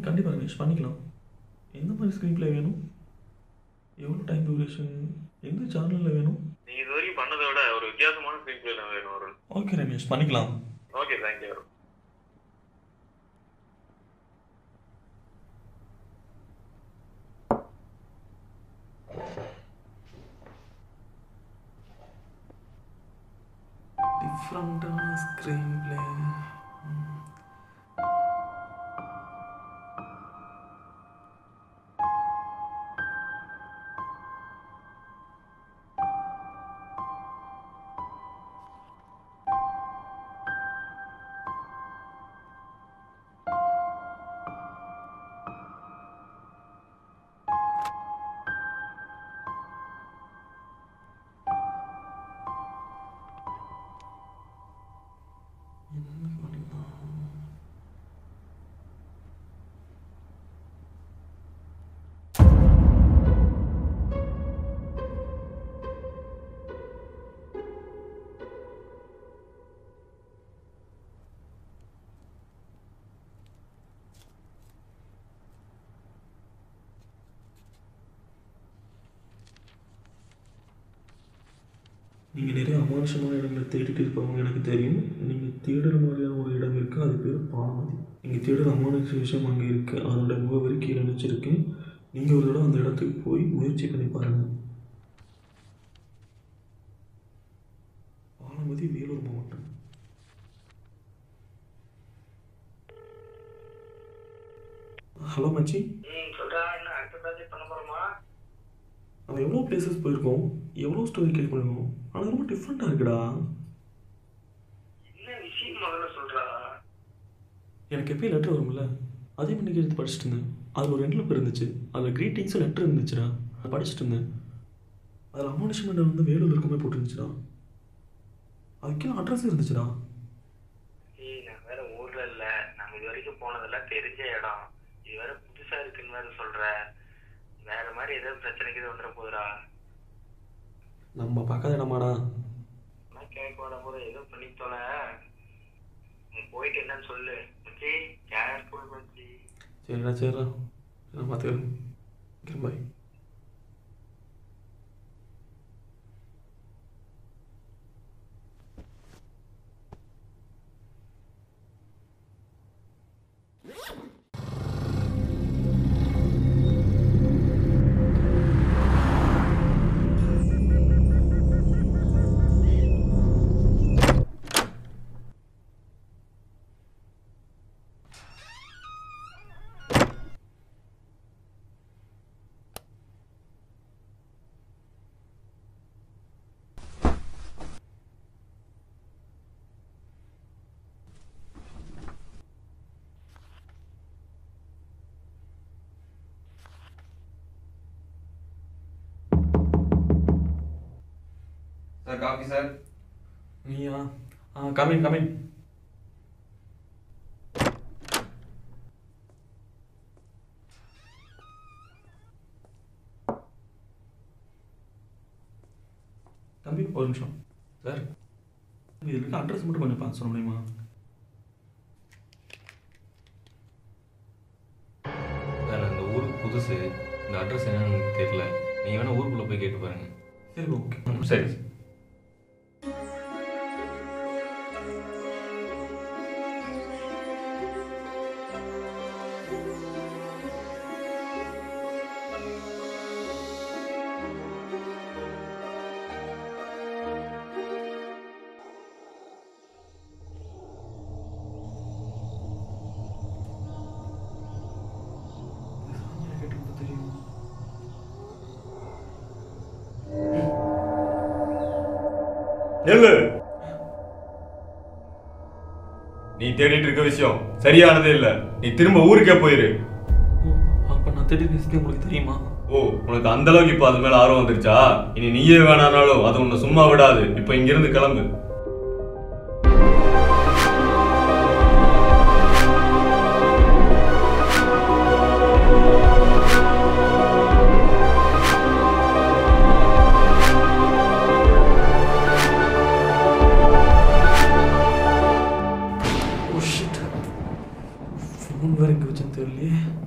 கண்டிப்பாக ரமேஷ் பண்ணிக்கலாம் எந்த மாதிரி ஸ்க்ரீன் ப்ளே வேணும் எவ்வளோ டைம் டியூரேஷன் எந்த சேனலில் வேணும் நீ இது வரைக்கும் பண்ணதை விட ஒரு வித்தியாசமான ஸ்க்ரீன் பிளே வேணும் ஒரு ஓகே ரமேஷ் பண்ணிக்கலாம் ஓகே தேங்க்யூ டிஃப்ரெண்ட்டான ஸ்க்ரீன் ப்ளே என்ன பண்ணிக்கலாம் நீங்கள் நிறைய அமானுஷமான இடங்களை தேடிட்டு இருப்பவங்க எனக்கு தெரியும் நீங்கள் தேடுற மாதிரியான ஒரு இடம் இருக்குது அது பேர் பாலமதி நீங்கள் தேடுற அமானுஷ விஷயம் அங்கே இருக்குது அதோட முகவரி கீழே நினச்சிருக்கேன் நீங்கள் ஒரு தடவை அந்த இடத்துக்கு போய் முயற்சி பண்ணி பாருங்கள் பாலமதி வேலூர் மாவட்டம் ஹலோ மச்சி ம் சொல்றா என்ன அடுத்த ப்ராஜெக்ட் பண்ண போறோமா நம்ம எவ்வளோ பிளேசஸ் போயிருக்கோம் எவ்வளோ ஸ்டோரி கேள்வி பண்ணிருக்கோம் ஆனால் ரொம்ப டிஃப்ரெண்ட்டாக இருக்குடா என்ன விஷயம் முதல்ல சொல்றா எனக்கு எப்பயும் லெட்டர் வரும்ல அதே மணிக்கு எடுத்து படிச்சுட்டு இருந்தேன் அதில் ஒரு என்வலப் இருந்துச்சு அதில் க்ரீட்டிங்ஸும் லெட்டர் இருந்துச்சுடா அதை படிச்சுட்டு இருந்தேன் அதில் அமானுஷ்மெண்ட் வந்து வேலூர் இருக்குமே போட்டுருந்துச்சுடா அதுக்கே அட்ரஸ் இருந்துச்சுடா ஏய் நான் வேற ஊர்ல இல்ல நம்ம இது வரைக்கும் போனதெல்லாம் தெரிஞ்ச இடம் இது வேற புதுசா இருக்குன்னு வேற சொல்ற வேற மாதிரி ஏதாவது பிரச்சனைக்கு இது வந்துட போகுதுடா நம்ம பார்க்காத இடமாடா நான் கேட்க வர போது ஏதோ பண்ணி தொலை நீ போயிட்டு என்னன்னு சொல்லு மச்சி கேர்ஃபுல் மச்சி சரிடா சரிடா நான் பார்த்துக்கிறேன் okay bye sir coffee sir நீயா ஆ கமின் கமின் தம்பி ஒரு நிமிஷம் சார் இதில் இருக்க அட்ரஸ் மட்டும் கொஞ்சம் பார்த்து சொல்ல முடியுமா சார் நான் இந்த ஊருக்கு புதுசு இந்த அட்ரஸ் என்னன்னு தெரியல நீங்கள் வேணால் ஊருக்குள்ளே போய் கேட்டு பாருங்க சரி ஓகே சரி கேட்டு தெரியும் நெல்லு நீ தேடிட்டு இருக்க விஷயம் சரியானதே இல்ல நீ திரும்ப ஊருக்கே போயிரு அப்போ நான் தேடி பேசிட்டு உங்களுக்கு தெரியுமா ஓ உனக்கு அந்த அளவுக்கு இப்ப அது மேல ஆர்வம் வந்துருச்சா இனி நீயே வேணானாலும் அது உன்னை சும்மா விடாது இப்ப இங்கிருந்து கிளம்பு ஓ ஷிட் ஃபோன் வேறு எங்கே வச்சேன்னு தெரியலையே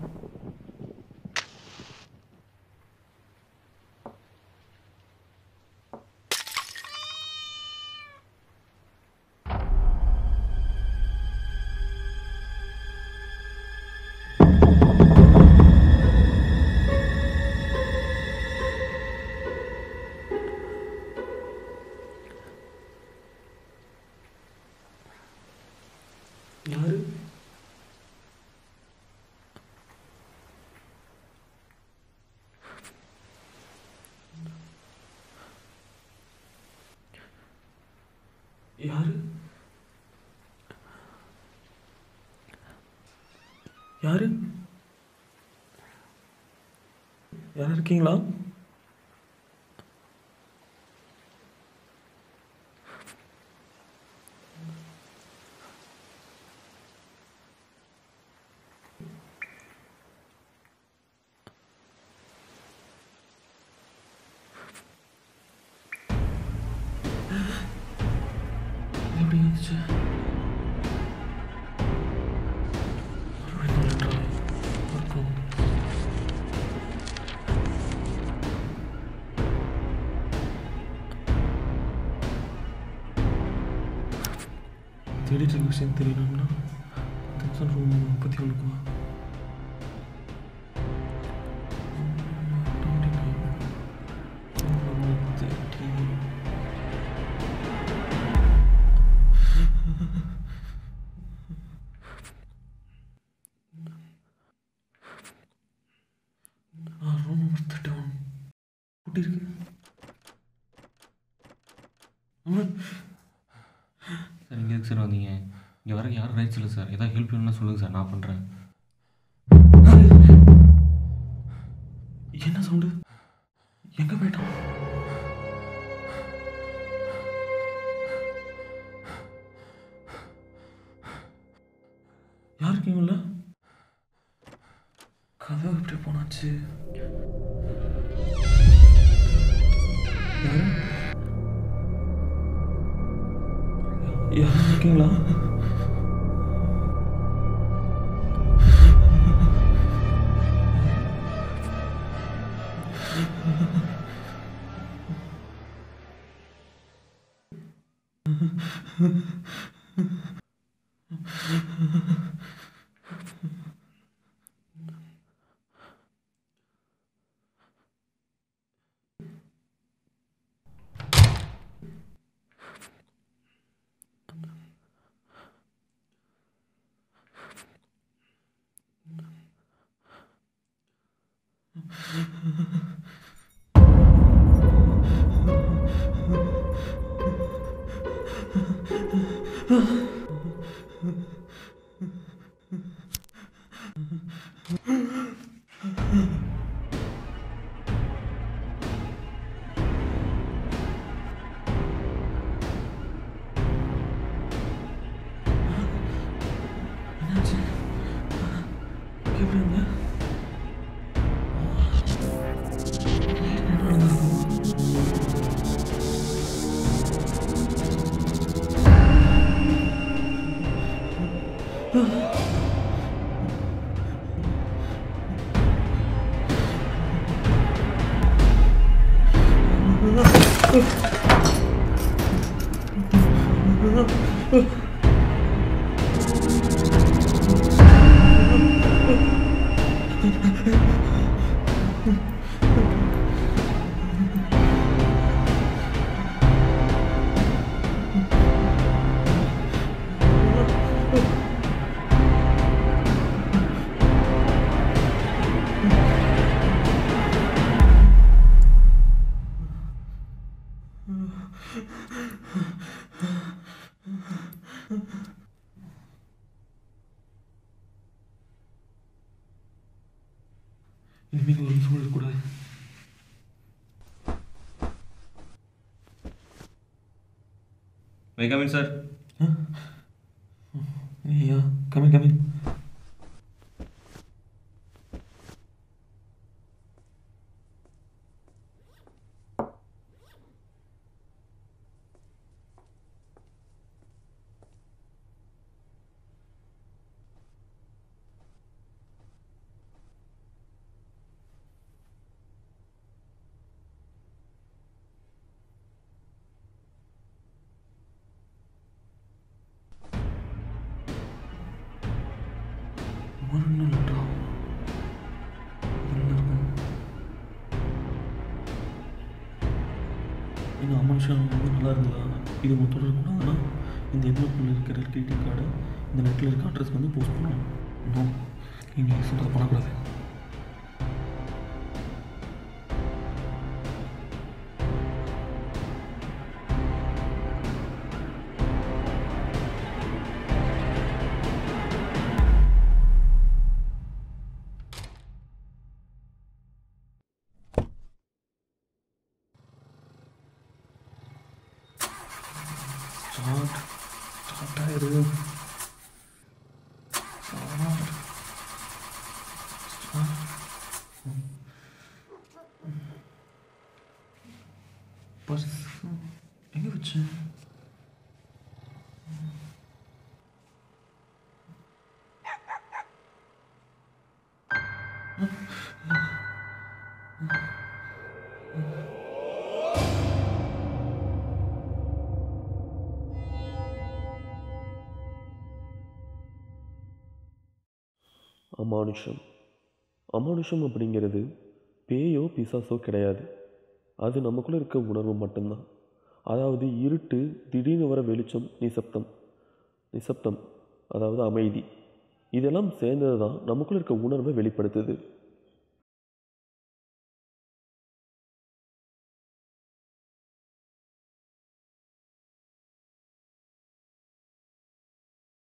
யாரு யாரு யாரும் இருக்கீங்களா இது எப்படி இருந்துச்சு மறுபடியும் letter ஆ இருக்கும். தேடிட்டு இருக்க விஷயம் தெரியணும்னா பத்து நிமிஷம் ரூம் முப்பத்தி ஒன்றுக்குவா ரூம் நம்பர் தேர்ட்டி ஒன் கூட்டி இருக்கு ஆமாம் சார் இங்கே எதுக்கு சார் வந்தீங்க இங்கே வர யாரும் ரைட்ஸ் இல்லை சார் ஏதாவது ஹெல்ப் வேணும்னா சொல்லுங்கள் சார் நான் பண்ணுறேன் என்ன சவுண்டு எங்க போயிட்டான் யார் இருக்கீங்களா கதவு எப்படி போனாச்சு யாரு? யாரும் இருக்கீங்களா என்னாச்சு எப்படி இருந்த என்ன நடந்திருக்கும்? இனிமேல் ஒரு நிமிஷம் இருக்கக்கூடாது மை கமின் சார் ஐயா கமிங் கமிங் மறுநாள் லெட்டரா என்ன இருக்கும் இந்த அமனுஷன் வந்து நல்லா இருந்ததா இது மொத்தம் இருக்கக்கூடாதுன்னா இந்த எதிர்ப்புல இருக்கிற கிரெடிட் கார்டு இந்த நெட்டில் இருக்க அட்ரஸ்க்கு வந்து போஸ்ட் பண்ணணும் நோ இனி சொல்கிறத பண்ணக்கூடாது பர்ஸ் எங்கே வச்சேன் அமானுஷம் அமானுஷம் அப்படிங்கிறது பேயோ பிசாசோ கிடையாது அது நமக்குள்ளே இருக்க உணர்வு மட்டும்தான் அதாவது இருட்டு திடீர்னு வர வெளிச்சம் நிசப்தம் நிசப்தம் அதாவது அமைதி இதெல்லாம் சேர்ந்தது தான் நமக்குள்ளே இருக்க உணர்வை வெளிப்படுத்துது